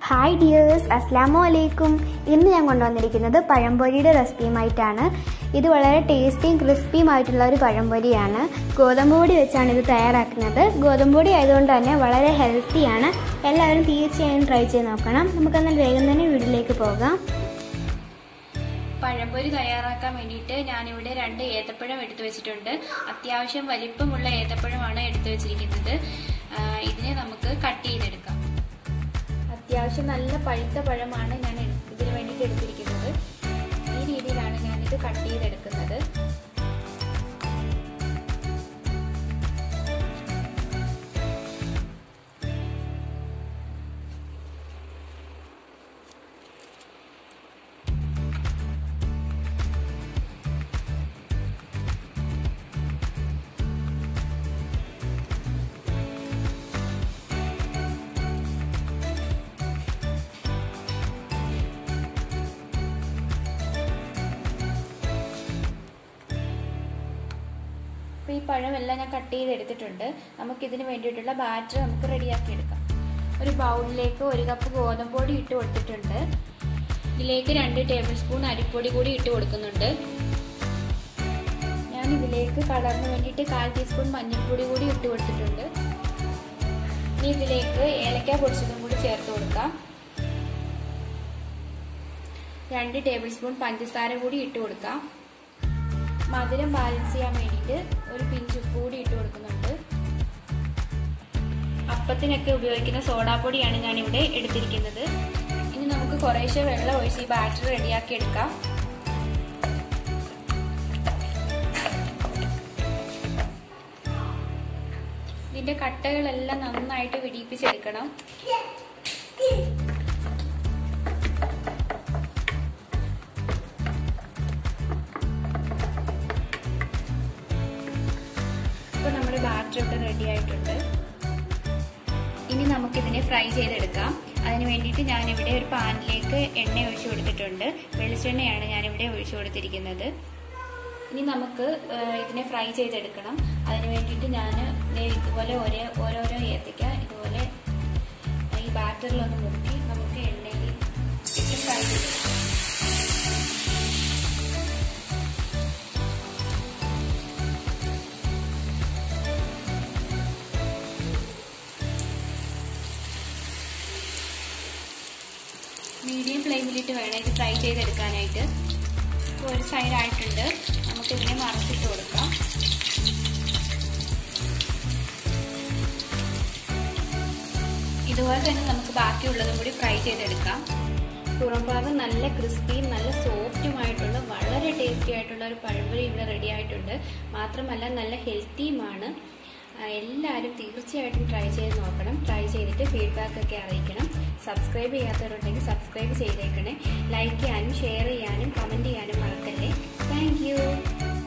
hi dears അസ്ലാമു അലൈക്കും ഇന്ന് ഞാൻ കൊണ്ടുവന്നിരിക്കുന്നത് പഴംപൊരിയുടെ റെസിപ്പിയുമായിട്ടാണ് ഇത് വളരെ ടേസ്റ്റിയും ക്രിസ്പിയുമായിട്ടുള്ള ഒരു പഴംപൊരിയാണ് ഗോതമ്പ് പൊടി വെച്ചാണ് ഇത് തയ്യാറാക്കുന്നത് ഗോതമ്പ് പൊടി ആയതുകൊണ്ട് തന്നെ വളരെ ഹെൽത്തിയാണ് എല്ലാവരും തീർച്ചയായും ട്രൈ ചെയ്ത് നോക്കണം നമുക്കെന്നാൽ വേഗം തന്നെ വീട്ടിലേക്ക് പോകാം പഴംപൊരി തയ്യാറാക്കാൻ വേണ്ടിയിട്ട് ഞാനിവിടെ രണ്ട് ഏത്തപ്പഴം എടുത്തു വെച്ചിട്ടുണ്ട് അത്യാവശ്യം വലിപ്പമുള്ള ഏത്തപ്പഴമാണ് എടുത്തു വെച്ചിരിക്കുന്നത് ആ, ഇതിനെ നമുക്ക് കട്ട് ചെയ്തെടുക്കാം അത്യാവശ്യം നല്ല പഴുത്ത പഴമാണ് ഞാൻ എടു- ഇതിന് വേണ്ടിയിട്ട് എടുത്തിരിക്കുന്നത് ഈ രീതിയിലാണ് ഞാനിത് കട്ട് ചെയ്തെടുക്കുന്നത് അപ്പോൾ ഈ പഴമെല്ലാം ഞാൻ കട്ട് ചെയ്തെടുത്തിട്ടുണ്ട് നമുക്കിതിന് വേണ്ടിയിട്ടുള്ള ബാറ്റർ നമുക്ക് റെഡിയാക്കി എടുക്കാം ഒരു ബൗളിലേക്ക് ഒരു കപ്പ് ഗോതമ്പ് പൊടി ഇട്ട് കൊടുത്തിട്ടുണ്ട് ഇതിലേക്ക് രണ്ട് ടേബിൾ സ്പൂൺ അരിപ്പൊടി കൂടി ഇട്ട് കൊടുക്കുന്നുണ്ട് ഞാൻ ഇതിലേക്ക് കളറിന് വേണ്ടിയിട്ട് കാൽ ടീസ്പൂൺ മഞ്ഞൾപ്പൊടി കൂടി ഇട്ട് കൊടുത്തിട്ടുണ്ട് ഇനി ഇതിലേക്ക് ഏലക്ക പൊടിച്ചതും കൂടി ചേർത്ത് കൊടുക്കാം രണ്ട് ടേബിൾ സ്പൂൺ പഞ്ചസാര കൂടി ഇട്ട് കൊടുക്കാം മധുരം ബാലൻസ് ചെയ്യാൻ വേണ്ടിയിട്ട് ഒരു പിഞ്ച് ഉപ്പ് കൂടി ഇട്ട് കൊടുക്കുന്നുണ്ട് അപ്പത്തിനൊക്കെ ഉപയോഗിക്കുന്ന സോഡാപ്പൊടിയാണ് ഞാൻ ഇവിടെ എടുത്തിരിക്കുന്നത് ഇനി നമുക്ക് കുറേശ്ശെ വെള്ളം ഒഴിച്ച് ഈ ബാറ്റർ റെഡിയാക്കി എടുക്കാം ഇതിന്റെ കട്ടകളെല്ലാം നന്നായിട്ട് വിടിയിപ്പിച്ചെടുക്കണം ഇപ്പോൾ നമ്മുടെ ബാറ്റർ ഇവിടെ റെഡി ആയിട്ടുണ്ട് ഇനി നമുക്കിതിനെ ഫ്രൈ ചെയ്തെടുക്കാം അതിന് വേണ്ടിയിട്ട് ഞാനിവിടെ ഒരു പാനിലേക്ക് എണ്ണ ഒഴിച്ചു കൊടുത്തിട്ടുണ്ട് വെളിച്ചെണ്ണയാണ് ഞാനിവിടെ ഒഴിച്ചു കൊടുത്തിരിക്കുന്നത് ഇനി നമുക്ക് ഏഹ്, ഇതിനെ ഫ്രൈ ചെയ്തെടുക്കണം അതിന് വേണ്ടിയിട്ട് ഞാൻ ഇതുപോലെ ഒരേ ഓരോരോ ഏത്തയ്ക്ക ഇതുപോലെ ഈ ബാറ്ററിലൊന്ന് മുക്കി നമുക്ക് എണ്ണയിൽ ഇട്ട് ഫ്രൈ ചെയ്തെടുക്കാം മീഡിയം ഫ്ലെയിമിലിട്ട് വേണം ഇത് ഫ്രൈ ചെയ്തെടുക്കാനായിട്ട് ഇപ്പോൾ ഒരു സൈഡ് ആയിട്ടുണ്ട് നമുക്ക് ഇതിനെ മറച്ചിട്ട് കൊടുക്കാം ഇതുപോലെ തന്നെ നമുക്ക് ബാക്കിയുള്ളതും കൂടി ഫ്രൈ ചെയ്തെടുക്കാം പുറം ഭാഗം നല്ല ക്രിസ്പിയും നല്ല സോഫ്റ്റുമായിട്ടുള്ള വളരെ ടേസ്റ്റി ആയിട്ടുള്ള ഒരു പഴംപൊരി ഇവിടെ റെഡി ആയിട്ടുണ്ട് മാത്രമല്ല നല്ല ഹെൽത്തിയുമാണ് ആ, എല്ലാവരും തീർച്ചയായിട്ടും ട്രൈ ചെയ്ത് നോക്കണം ട്രൈ ചെയ്തിട്ട് ഫീഡ്ബാക്ക് ഒക്കെ അറിയിക്കണം സബ്സ്ക്രൈബ് ചെയ്യാത്തവരുണ്ടെങ്കിൽ സബ്സ്ക്രൈബ് ചെയ്തേക്കണേ ലൈക്ക് ചെയ്യാനും ഷെയർ ചെയ്യാനും കമൻറ്റ് ചെയ്യാനും മറക്കല്ലേ താങ്ക്